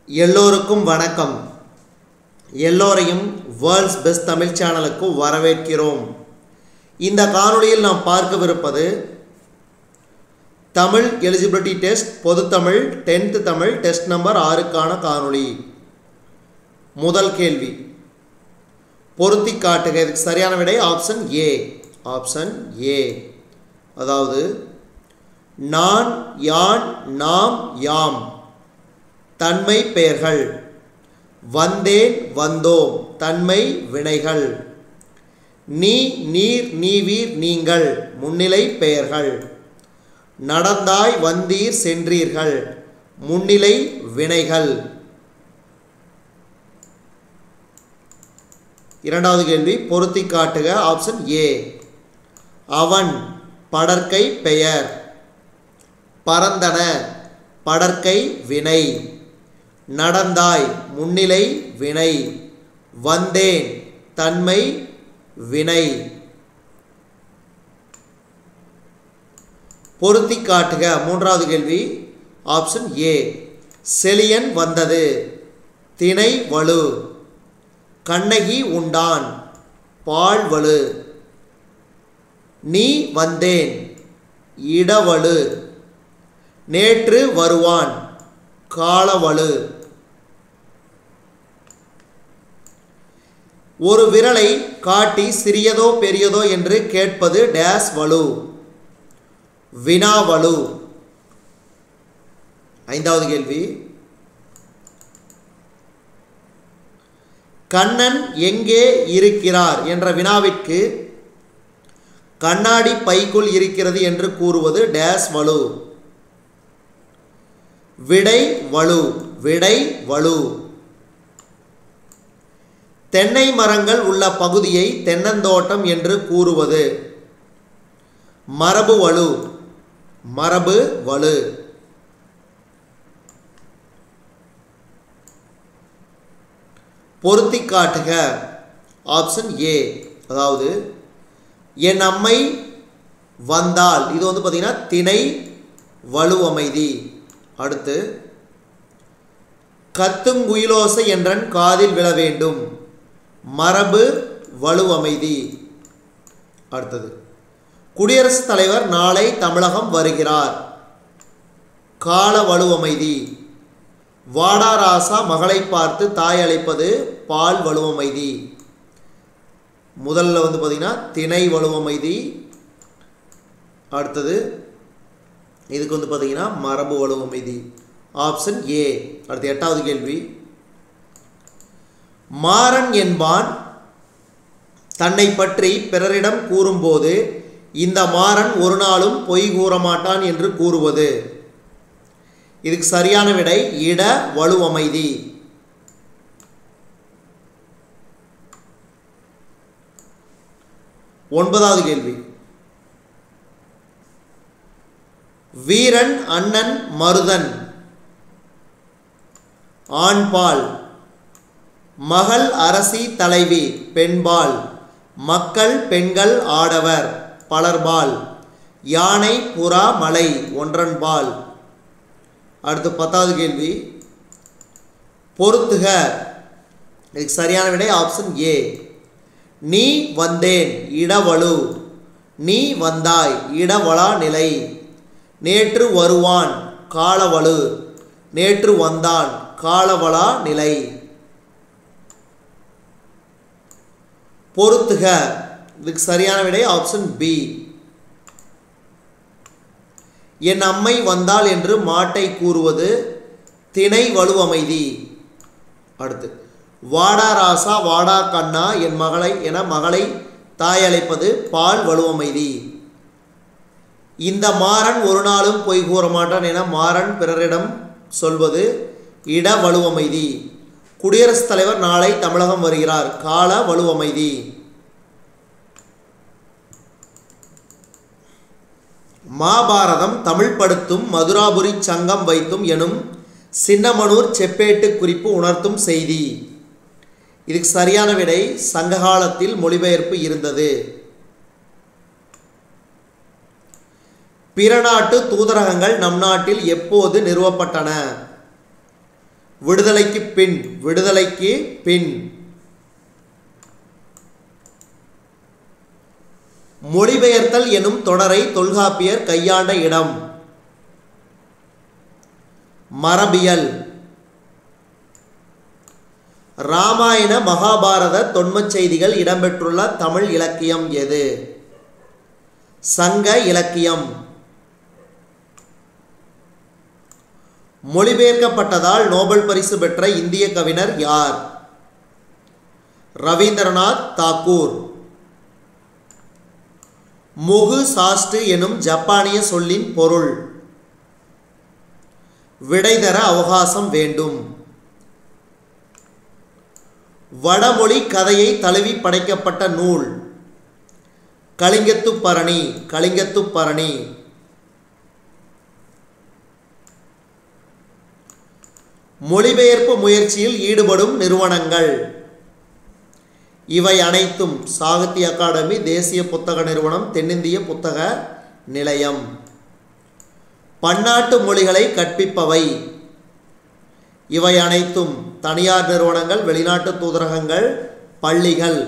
எல்லோருக்கும் வணக்கம் எல்லோரையும் வேர்ல்ட்ஸ் பெஸ்ட் தமிழ் சேனலுக்கு வரவேற்கிறோம் இந்த காணொளியில் நாம் பார்க்கவிருப்பது தமிழ் எலிஜிபிலிட்டி டெஸ்ட் பொதுத்தமிழ் டென்த்து தமிழ் டெஸ்ட் நம்பர் ஆறுக்கான காணொளி முதல் கேள்வி பொருத்தி காட்டுக இதுக்கு சரியான விடை ஆப்ஷன் ஏ ஆப்ஷன் ஏ அதாவது நான் யான் நாம் யாம் தன்மை பெயர்கள் வந்தேன் வந்தோம் தன்மை வினைகள் நீ நீர் நீவீர் நீங்கள் முன்னிலை பெயர்கள் நடந்தாய் வந்தீர் சென்றீர்கள் முன்னிலை வினைகள் இரண்டாவது கேள்வி பொருத்தி காட்டுக ஆப்ஷன் ஏ அவன் படற்கை பெயர் பரந்தன படற்கை வினை நடந்தாய் முன்னிலை வினை வந்தேன் தன்மை வினை பொருத்தி காட்டுக மூன்றாவது கேள்வி ஆப்ஷன் ஏ செலியன் வந்தது திணை வலு கண்ணகி உண்டான் பால் வலு நீ வந்தேன் இடவலு நேற்று வருவான் காலவலு ஒரு விரலை காட்டி சிறியதோ பெரியதோ என்று கேட்பது டேஸ் வலு வினாவலு ஐந்தாவது கேள்வி கண்ணன் எங்கே இருக்கிறார் என்ற வினாவிற்கு கண்ணாடி பைக்குள் இருக்கிறது என்று கூறுவது டேஸ் வலு விடை வலு விடை வலு தென்னை மரங்கள் உள்ள பகுதியை தென்னந்தோட்டம் என்று கூறுவது மரபு வலு மரபு வலு பொருத்தி காட்டுக ஆப்ஷன் ஏ அதாவது என் அம்மை வந்தால் இது வந்து பார்த்தீங்கன்னா திணை வலுவமைதி அடுத்து கத்துங்குயிலோசை என்றன் காதில் விழ வேண்டும் மரபு வலுவமைதி அடுத்தது குடியரசுத் தலைவர் நாளை தமிழகம் வருகிறார் கால வலுவமைதி வாடாராசா மகளை பார்த்து தாய் அழைப்பது பால் வலுவமைதி முதல்ல வந்து பார்த்திங்கன்னா திணை வலுவமைதி அடுத்தது இதுக்கு வந்து பார்த்தீங்கன்னா மரபு வலுவமைதி ஆப்ஷன் ஏ அடுத்து எட்டாவது கேள்வி மாறன் என்பான் தன்னை பற்றி பிறரிடம் கூறும்போது இந்த மாறன் ஒரு நாளும் பொய் கூற மாட்டான் என்று கூறுவது இதுக்கு சரியான விடை இட வலுவமைதி ஒன்பதாவது கேள்வி வீரன் அண்ணன் மருதன் ஆண்பால் மகள் அரசி தலைவி பெண்பால் மக்கள் பெண்கள் ஆடவர் பலர்பால் யானை புறா மலை ஒன்றன்பால் அடுத்து பத்தாவது கேள்வி பொருத்துக இதுக்கு சரியான விடை ஆப்ஷன் ஏ நீ வந்தேன் இடவலு நீ வந்தாய் இடவளா நிலை நேற்று வருவான் காலவலு நேற்று வந்தான் காலவளா நிலை பொருத்துக இதுக்கு சரியான விடை ஆப்ஷன் பி என் அம்மை வந்தாள் என்று மாட்டை கூறுவது திணை வலுவமைதி அடுத்து வாடா ராசா வாடா கண்ணா என் மகளை என மகளை தாய் அழைப்பது பால் வலுவமைதி இந்த மாறன் ஒரு நாளும் பொய் கூற மாட்டான் என மாறன் பிறரிடம் சொல்வது இட வலுவமைதி குடியரசுத் தலைவர் நாளை தமிழகம் வருகிறார் கால வலுவமைதி மாபாரதம் தமிழ் படுத்தும் மதுராபுரி சங்கம் வைத்தும் எனும் சின்னமனூர் செப்பேட்டு குறிப்பு உணர்த்தும் செய்தி இதுக்கு சரியான விடை சங்ககாலத்தில் மொழிபெயர்ப்பு இருந்தது பிற நாட்டு தூதரகங்கள் நம் நாட்டில் எப்போது நிறுவப்பட்டன விடுதலைக்கு பின் விடுதலைக்கு பின் மொழிபெயர்த்தல் எனும் தொடரை தொல்காப்பியர் கையாண்ட இடம் மரபியல் ராமாயண மகாபாரத தொன்மச் செய்திகள் இடம்பெற்றுள்ள தமிழ் இலக்கியம் எது சங்க இலக்கியம் மொழிபெயர்க்கப்பட்டதால் நோபல் பரிசு பெற்ற இந்திய கவிஞர் யார் ரவீந்திரநாத் தாக்கூர் முகு சாஸ்டு எனும் ஜப்பானிய சொல்லின் பொருள் விடை தர அவகாசம் வேண்டும் வடமொழி கதையை தழுவி படைக்கப்பட்ட நூல் கலிங்கத்து பரணி கலிங்கத்து பரணி மொழிபெயர்ப்பு முயற்சியில் ஈடுபடும் நிறுவனங்கள் இவை அனைத்தும் சாகித்ய அகாடமி தேசிய புத்தக நிறுவனம் தென்னிந்திய புத்தக நிலையம் பன்னாட்டு மொழிகளை கற்பிப்பவை இவை அனைத்தும் தனியார் நிறுவனங்கள் வெளிநாட்டு தூதரகங்கள் பள்ளிகள்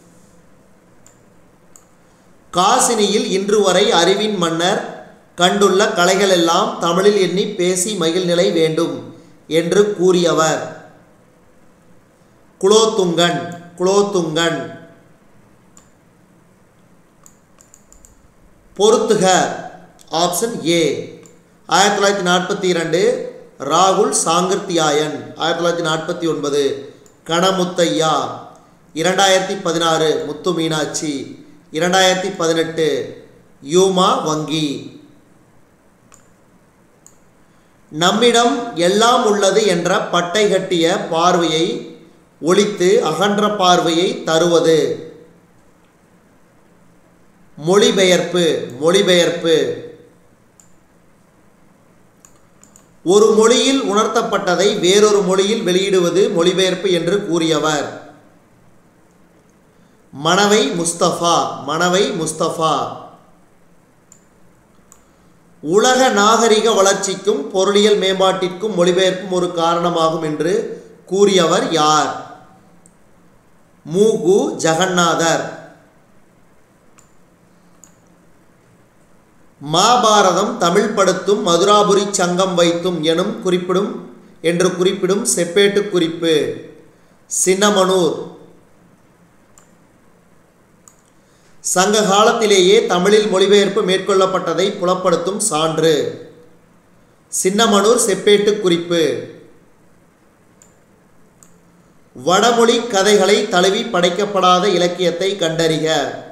காசினியில் இன்று வரை அறிவின் மன்னர் கண்டுள்ள கலைகள் எல்லாம் தமிழில் எண்ணி பேசி மகிழ்நிலை வேண்டும் என்று கூறியவர் குலோத்துங்கன் குலோத்துங்கன் பொறுத்துக ஆப்ஷன் ஏ ஆயிரத்தி தொள்ளாயிரத்தி நாற்பத்தி இரண்டு ராகுல் சாங்கர்த்தியாயன் ஆயிரத்தி தொள்ளாயிரத்தி நாற்பத்தி ஒன்பது கணமுத்தையா இரண்டாயிரத்தி பதினாறு முத்து மீனாட்சி இரண்டாயிரத்தி பதினெட்டு யூமா வங்கி நம்மிடம் எல்லாம் உள்ளது என்ற பட்டை கட்டிய பார்வையை ஒழித்து அகன்ற பார்வையை தருவது மொழிபெயர்ப்பு மொழிபெயர்ப்பு ஒரு மொழியில் உணர்த்தப்பட்டதை வேறொரு மொழியில் வெளியிடுவது மொழிபெயர்ப்பு என்று கூறியவர் மணவை முஸ்தபா மணவை முஸ்தபா உலக நாகரிக வளர்ச்சிக்கும் பொருளியல் மேம்பாட்டிற்கும் மொழிபெயர்ப்பும் ஒரு காரணமாகும் என்று கூறியவர் யார் மூகு ஜெகநாதர் மாபாரதம் தமிழ் படுத்தும் மதுராபுரி சங்கம் வைத்தும் எனும் குறிப்பிடும் என்று குறிப்பிடும் செப்பேட்டு குறிப்பு சின்னமனூர் சங்க காலத்திலேயே தமிழில் மொழிபெயர்ப்பு மேற்கொள்ளப்பட்டதை புலப்படுத்தும் சான்று சின்னமனூர் செப்பேட்டு குறிப்பு வடமொழி கதைகளை தழுவி படைக்கப்படாத இலக்கியத்தை கண்டறிக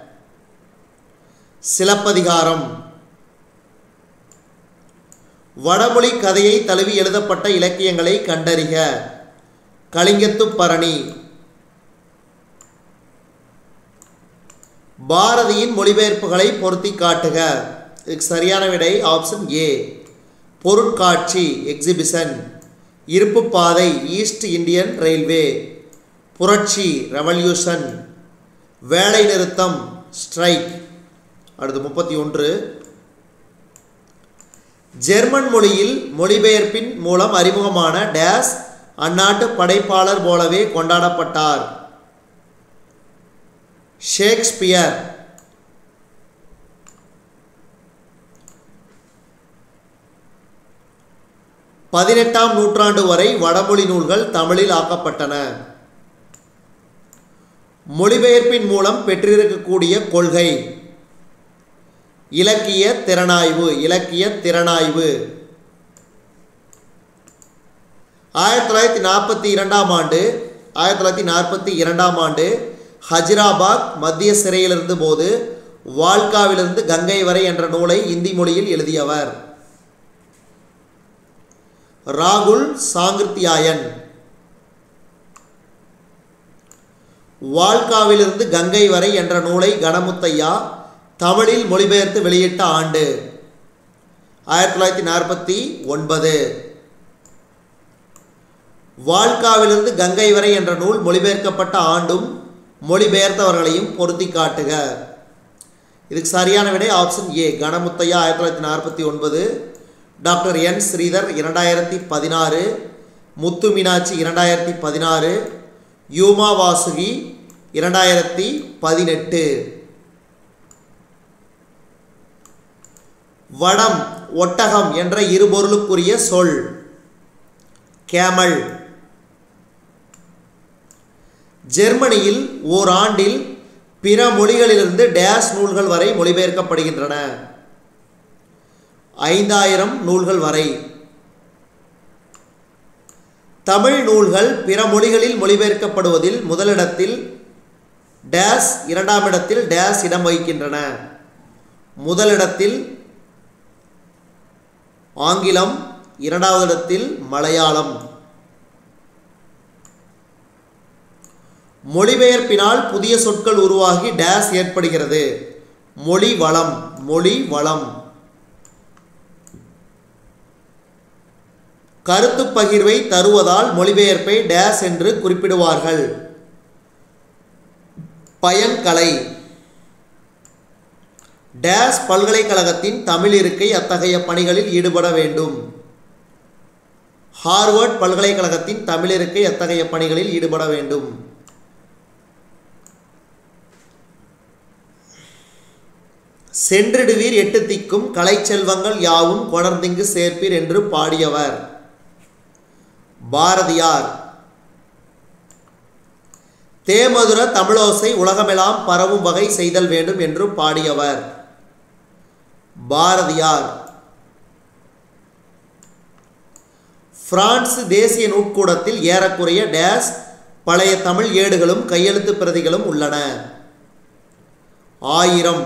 சிலப்பதிகாரம் வடமொழி கதையை தழுவி எழுதப்பட்ட இலக்கியங்களை கண்டறிக கலிங்கத்துப் பரணி பாரதியின் மொழிபெயர்ப்புகளை பொருத்தி காட்டுக இதுக்கு சரியான விடை ஆப்ஷன் ஏ பொருட்காட்சி எக்ஸிபிஷன் இருப்பு பாதை ஈஸ்ட் இந்தியன் ரயில்வே புரட்சி ரெவல்யூஷன் வேலை நிறுத்தம் ஸ்ட்ரைக் அடுத்து முப்பத்தி ஒன்று ஜெர்மன் மொழியில் மொழிபெயர்ப்பின் மூலம் அறிமுகமான டேஸ் அந்நாட்டு படைப்பாளர் போலவே கொண்டாடப்பட்டார் ஷேக்ஸ்பியர் பதினெட்டாம் நூற்றாண்டு வரை வடமொழி நூல்கள் தமிழில் ஆக்கப்பட்டன மொழிபெயர்ப்பின் மூலம் பெற்றிருக்கக்கூடிய கொள்கை இலக்கிய திறனாய்வு இலக்கிய திறனாய்வு ஆயிரத்தி தொள்ளாயிரத்தி நாற்பத்தி இரண்டாம் ஆண்டு ஆயிரத்தி தொள்ளாயிரத்தி நாற்பத்தி இரண்டாம் ஆண்டு ஹஜிராபாத் மத்திய சிறையில் இருந்தபோது வால்காவிலிருந்து கங்கை வரை என்ற நூலை இந்தி மொழியில் எழுதியவர் ராகுல் சாங்கிருத்தியாயன் வால்காவிலிருந்து கங்கை வரை என்ற நூலை கணமுத்தையா தமிழில் மொழிபெயர்த்து வெளியிட்ட ஆண்டு ஆயிரத்தி தொள்ளாயிரத்தி நாற்பத்தி ஒன்பது வால்காவிலிருந்து கங்கை வரை என்ற நூல் மொழிபெயர்க்கப்பட்ட ஆண்டும் மொழிபெயர்த்தவர்களையும் பொருத்தி காட்டுக இதுக்கு சரியான விடை ஆப்ஷன் ஏ கணமுத்தையா ஆயிரத்தி தொள்ளாயிரத்தி நாற்பத்தி ஒன்பது டாக்டர் என் ஸ்ரீதர் இரண்டாயிரத்தி பதினாறு முத்து மீனாட்சி இரண்டாயிரத்தி பதினாறு யூமா வாசுகி இரண்டாயிரத்தி பதினெட்டு வடம் ஒட்டகம் என்ற இருபொருளுக்குரிய சொல் கேமல் ஜெர்மனியில் ஓராண்டில் பிற மொழிகளிலிருந்து டேஸ் நூல்கள் வரை மொழிபெயர்க்கப்படுகின்றன ஐந்தாயிரம் நூல்கள் வரை தமிழ் நூல்கள் பிற மொழிகளில் மொழிபெயர்க்கப்படுவதில் முதலிடத்தில் டேஸ் இரண்டாம் இடத்தில் டேஸ் இடம் வகிக்கின்றன முதலிடத்தில் ஆங்கிலம் இரண்டாவது இடத்தில் மலையாளம் மொழிபெயர்ப்பினால் புதிய சொற்கள் உருவாகி டேஸ் ஏற்படுகிறது மொழி வளம் மொழி வளம் கருத்து பகிர்வை தருவதால் மொழிபெயர்ப்பை டேஸ் என்று குறிப்பிடுவார்கள் பயன்கலை டேஸ் பல்கலைக்கழகத்தின் தமிழ் இருக்கை அத்தகைய பணிகளில் ஈடுபட வேண்டும் ஹார்வர்ட் பல்கலைக்கழகத்தின் தமிழ் இருக்கை அத்தகைய பணிகளில் ஈடுபட வேண்டும் சென்றிடுவீர் எட்டு திக்கும் கலை செல்வங்கள் யாவும் கொணர்ந்திங்கு சேர்ப்பீர் என்று பாடியவர் பாரதியார் தேமதுர தமிழோசை உலகமெல்லாம் பரவும் வகை செய்தல் வேண்டும் என்று பாடியவர் பாரதியார் பிரான்ஸ் தேசிய நூட்கூடத்தில் ஏறக்குறைய டேஸ் பழைய தமிழ் ஏடுகளும் கையெழுத்து பிரதிகளும் உள்ளன ஆயிரம்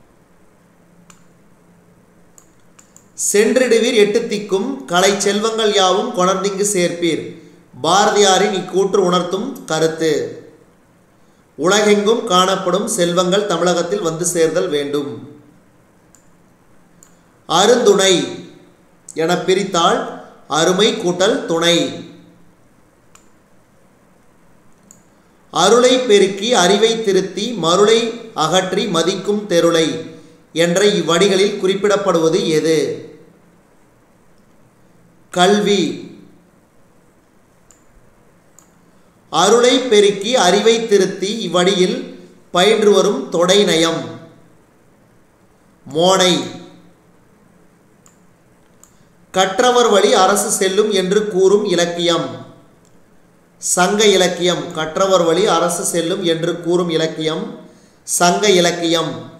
சென்றிடுவீர் எட்டு திக்கும் கலை செல்வங்கள் யாவும் கொணர்ந்திங்கு சேர்ப்பீர் பாரதியாரின் இக்கூற்று உணர்த்தும் கருத்து உலகெங்கும் காணப்படும் செல்வங்கள் தமிழகத்தில் வந்து சேர்தல் வேண்டும் அருந்துணை என பிரித்தால் அருமை கூட்டல் துணை அருளை பெருக்கி அறிவை திருத்தி மருளை அகற்றி மதிக்கும் தெருளை என்ற இவ்வடிகளில் குறிப்பிடப்படுவது எது கல்வி அருளை பெருக்கி அறிவை திருத்தி இவ்வடியில் பயின்று வரும் தொடை நயம் மோனை கற்றவர் வழி அரசு செல்லும் என்று கூறும் இலக்கியம் சங்க இலக்கியம் கற்றவர் வழி அரசு செல்லும் என்று கூறும் இலக்கியம் சங்க இலக்கியம்